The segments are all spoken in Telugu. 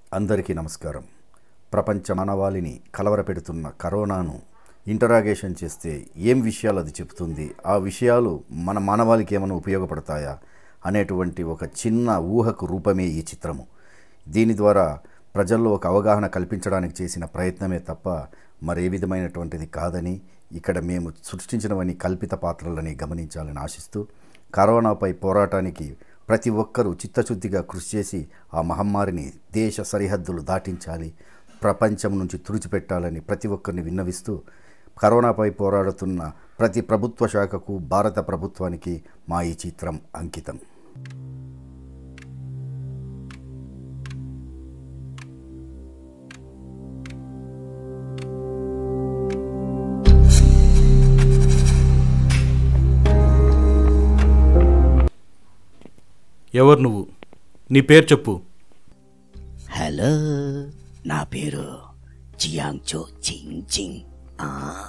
అందరికీ నమస్కారం ప్రపంచ మానవాళిని కలవరపెడుతున్న కరోనాను ఇంటరాగేషన్ చేస్తే ఏం విషయాలు అది చెబుతుంది ఆ విషయాలు మన మానవాళికి ఏమైనా ఉపయోగపడతాయా అనేటువంటి ఒక చిన్న ఊహకు రూపమే ఈ చిత్రము దీని ద్వారా ప్రజల్లో ఒక అవగాహన కల్పించడానికి చేసిన ప్రయత్నమే తప్ప మరే విధమైనటువంటిది కాదని ఇక్కడ మేము సృష్టించినవన్నీ కల్పిత పాత్రలని గమనించాలని ఆశిస్తూ కరోనాపై పోరాటానికి ప్రతి ఒక్కరూ చిత్తశుద్ధిగా కృషి చేసి ఆ మహమ్మారిని దేశ సరిహద్దులు దాటించాలి ప్రపంచం నుంచి తుడిచిపెట్టాలని ప్రతి ఒక్కరిని విన్నవిస్తూ కరోనాపై పోరాడుతున్న ప్రతి ప్రభుత్వ శాఖకు భారత ప్రభుత్వానికి మా ఈ చిత్రం అంకితం ఎవరు నువ్వు నీ పేరు చెప్పు హలో నా పేరు చియాంగ్చో చింగ్ చింగ్ ఆ,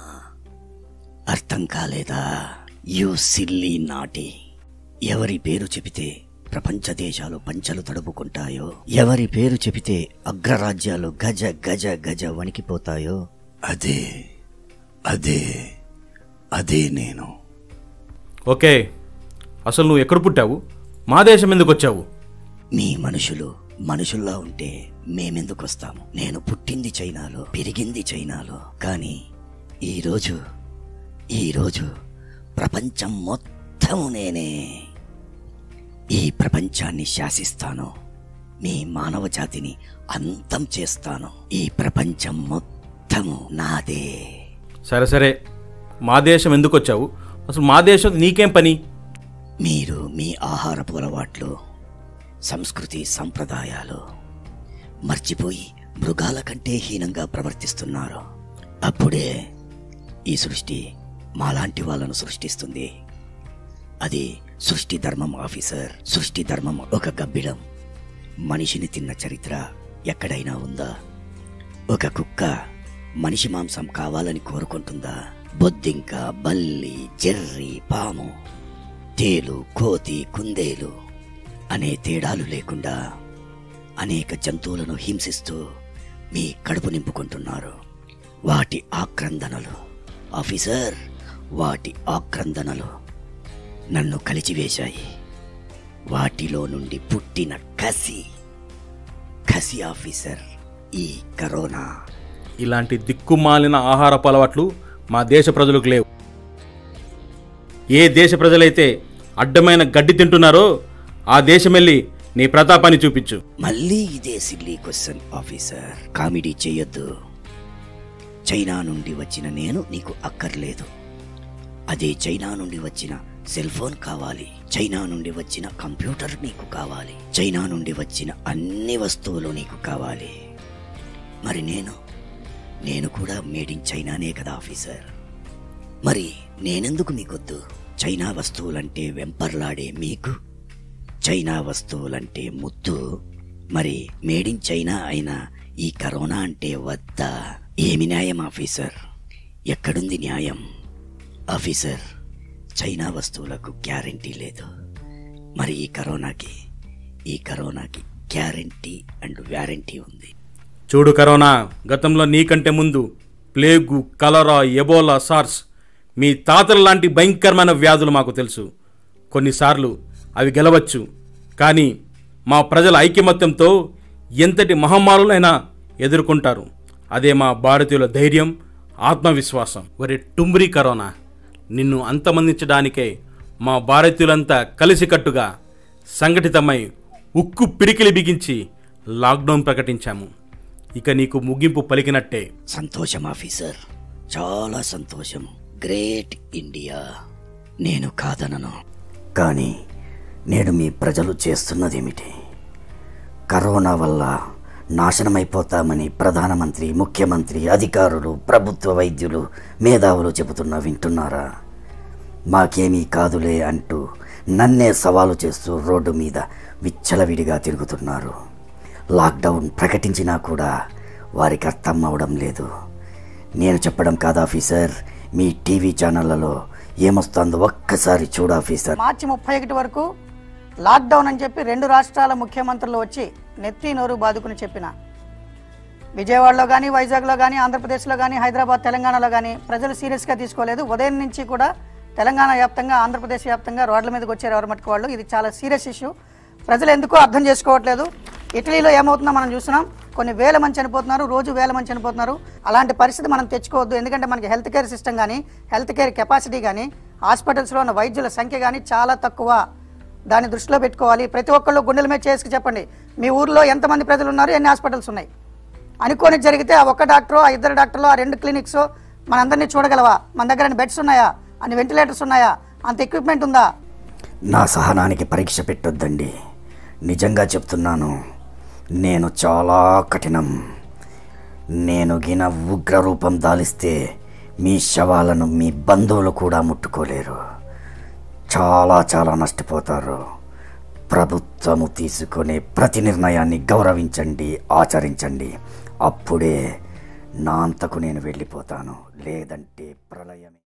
అర్థం కాలేదా యు సిల్లీ నాటి ఎవరి పేరు చెబితే ప్రపంచ దేశాలు పంచలు తడుపుకుంటాయో ఎవరి పేరు చెబితే అగ్రరాజ్యాలు గజ గజ గజ వణికిపోతాయో అదే అదే అదే నేను ఓకే అసలు నువ్వు ఎక్కడ పుట్టావు మా దేశం ఎందుకు వచ్చావు మీ మనుషులు మనుషుల్లా ఉంటే మేమెందుకు వస్తాము నేను పుట్టింది చైనాలో పెరిగింది చైనాలో కానీ ఈరోజు ఈరోజు ప్రపంచం మొత్తం నేనే ఈ ప్రపంచాన్ని శాసిస్తాను మీ మానవ జాతిని అంతం చేస్తాను ఈ ప్రపంచం మొత్తము నాదే సరే సరే మా దేశం ఎందుకు వచ్చావు అసలు మా దేశం నీకేం పని మీరు మీ ఆహారపు అలవాట్లు సంస్కృతి సంప్రదాయాలు మర్చిపోయి మృగాల కంటే హీనంగా ప్రవర్తిస్తున్నారు అప్పుడే ఈ సృష్టి మాలాంటి వాళ్ళను సృష్టిస్తుంది అది సృష్టి ధర్మం ఆఫీసర్ సృష్టి ధర్మం ఒక గబ్బిడం మనిషిని తిన్న చరిత్ర ఎక్కడైనా ఉందా ఒక కుక్క మనిషి మాంసం కావాలని కోరుకుంటుందా బొద్దింక బల్లి జెర్రి పాము తేలు కోతి కుందేలు అనే తేడాలు లేకుండా అనేక జంతువులను హింసిస్తూ మీ కడుపు నింపుకుంటున్నారు వాటి ఆక్రందనలు ఆఫీసర్ వాటి ఆక్రందనలు నన్ను కలిచివేశాయి వాటిలో నుండి పుట్టిన కసి కసి ఆఫీసర్ ఈ కరోనా ఇలాంటి దిక్కుమాలిన ఆహారపు అలవాట్లు మా దేశ ప్రజలకు లేవు ఏ దేశ ప్రజలైతే అడ్డమైన గడ్డి తింటున్నారో ఆ దేశం వెళ్ళి నీ ప్రతాపాన్ని చూపించు మళ్ళీ ఇదే సిల్లీ క్వశ్చన్ ఆఫీసర్ కామెడీ చేయొద్దు చైనా నుండి వచ్చిన నేను నీకు అక్కర్లేదు అదే చైనా నుండి వచ్చిన సెల్ ఫోన్ కావాలి చైనా నుండి వచ్చిన కంప్యూటర్ నీకు కావాలి చైనా నుండి వచ్చిన అన్ని వస్తువులు నీకు కావాలి మరి నేను నేను కూడా మేడ్ ఇన్ చైనానే కదా ఆఫీసర్ మరి నేనెందుకు మీకొద్దు చైనా వస్తువులంటే వెంపర్లాడే మీకు చైనా వస్తువులంటే ముద్దు మరి మేడ్ ఇన్ చైనా అయిన ఈ కరోనా అంటే వద్దా ఏమి న్యాయం ఆఫీసర్ ఎక్కడుంది న్యాయం ఆఫీసర్ చైనా వస్తువులకు గ్యారంటీ లేదు మరి ఈ కరోనాకి ఈ కరోనాకి గ్యారంటీ అండ్ వ్యారంటీ ఉంది చూడు కరోనా గతంలో నీకంటే ముందు ప్లేగు కలరా ఎబోలా సార్స్ మీ తాతల లాంటి భయంకరమైన వ్యాధులు మాకు తెలుసు కొన్నిసార్లు అవి గెలవచ్చు కానీ మా ప్రజల ఐకమత్యంతో ఎంతటి మహమ్మారులైనా ఎదుర్కొంటారు అదే మా భారతీయుల ధైర్యం ఆత్మవిశ్వాసం ఒరే టుంబ్రి కరోనా నిన్ను అంతమందించడానికే మా భారతీయులంతా కలిసికట్టుగా సంఘటితమై ఉక్కు పిడికిలి బిగించి లాక్డౌన్ ప్రకటించాము ఇక నీకు ముగింపు పలికినట్టే సంతోషం ఆఫీసర్ చాలా సంతోషం గ్రేట్ ఇండియా నేను కాదనను కానీ నేడు మీ ప్రజలు చేస్తున్నదేమిటి కరోనా వల్ల నాశనమైపోతామని ప్రధానమంత్రి ముఖ్యమంత్రి అధికారులు ప్రభుత్వ వైద్యులు మేధావులు చెబుతున్నా వింటున్నారా మాకేమీ కాదులే అంటూ నన్నే సవాలు చేస్తూ రోడ్డు మీద విచ్చలవిడిగా తిరుగుతున్నారు లాక్డౌన్ ప్రకటించినా కూడా వారికి అర్థం అవడం లేదు నేను చెప్పడం కాదు ఆఫీసర్ మీ టీవీ ఛానళ్లలో ఏమొస్తుందో ఒక్కసారి చూడు ఆఫీసర్ మార్చి ముప్పై ఒకటి వరకు లాక్డౌన్ అని చెప్పి రెండు రాష్ట్రాల ముఖ్యమంత్రులు వచ్చి నెత్తి నోరు బాదుకుని చెప్పిన విజయవాడలో కానీ వైజాగ్లో కానీ ఆంధ్రప్రదేశ్లో కానీ హైదరాబాద్ తెలంగాణలో కానీ ప్రజలు సీరియస్గా తీసుకోలేదు ఉదయం నుంచి కూడా తెలంగాణ వ్యాప్తంగా ఆంధ్రప్రదేశ్ వ్యాప్తంగా రోడ్ల మీదకి వచ్చారు ఎవరి మట్టుకు వాళ్ళు ఇది చాలా సీరియస్ ఇష్యూ ప్రజలు ఎందుకో అర్థం చేసుకోవట్లేదు ఇటలీలో ఏమవుతుందో మనం చూస్తున్నాం కొన్ని వేల మంది చనిపోతున్నారు రోజు వేల మంది చనిపోతున్నారు అలాంటి పరిస్థితి మనం తెచ్చుకోవద్దు ఎందుకంటే మనకి హెల్త్ కేర్ సిస్టమ్ కానీ హెల్త్ కేర్ కెపాసిటీ కానీ హాస్పిటల్స్లో ఉన్న వైద్యుల సంఖ్య కానీ చాలా తక్కువ దాన్ని దృష్టిలో పెట్టుకోవాలి ప్రతి ఒక్కళ్ళు గుండెల మీద చేసుకు చెప్పండి మీ ఊర్లో ఎంతమంది ప్రజలు ఉన్నారు ఎన్ని హాస్పిటల్స్ ఉన్నాయి అనుకోని జరిగితే ఆ ఒక్క డాక్టరు ఆ ఇద్దరు డాక్టర్లు ఆ రెండు క్లినిక్స్ మనందరినీ చూడగలవా మన దగ్గర అన్ని బెడ్స్ ఉన్నాయా అన్ని వెంటిలేటర్స్ ఉన్నాయా అంత ఎక్విప్మెంట్ ఉందా నా సహనానికి పరీక్ష పెట్టొద్దండి నిజంగా చెప్తున్నాను నేను చాలా కఠినం నేను గిన ఉగ్ర రూపం దాలిస్తే మీ శవాలను మీ బంధువులు కూడా ముట్టుకోలేరు చాలా చాలా నష్టపోతారు ప్రభుత్వము తీసుకునే ప్రతి నిర్ణయాన్ని గౌరవించండి ఆచరించండి అప్పుడే నా అంతకు నేను వెళ్ళిపోతాను లేదంటే ప్రళయమే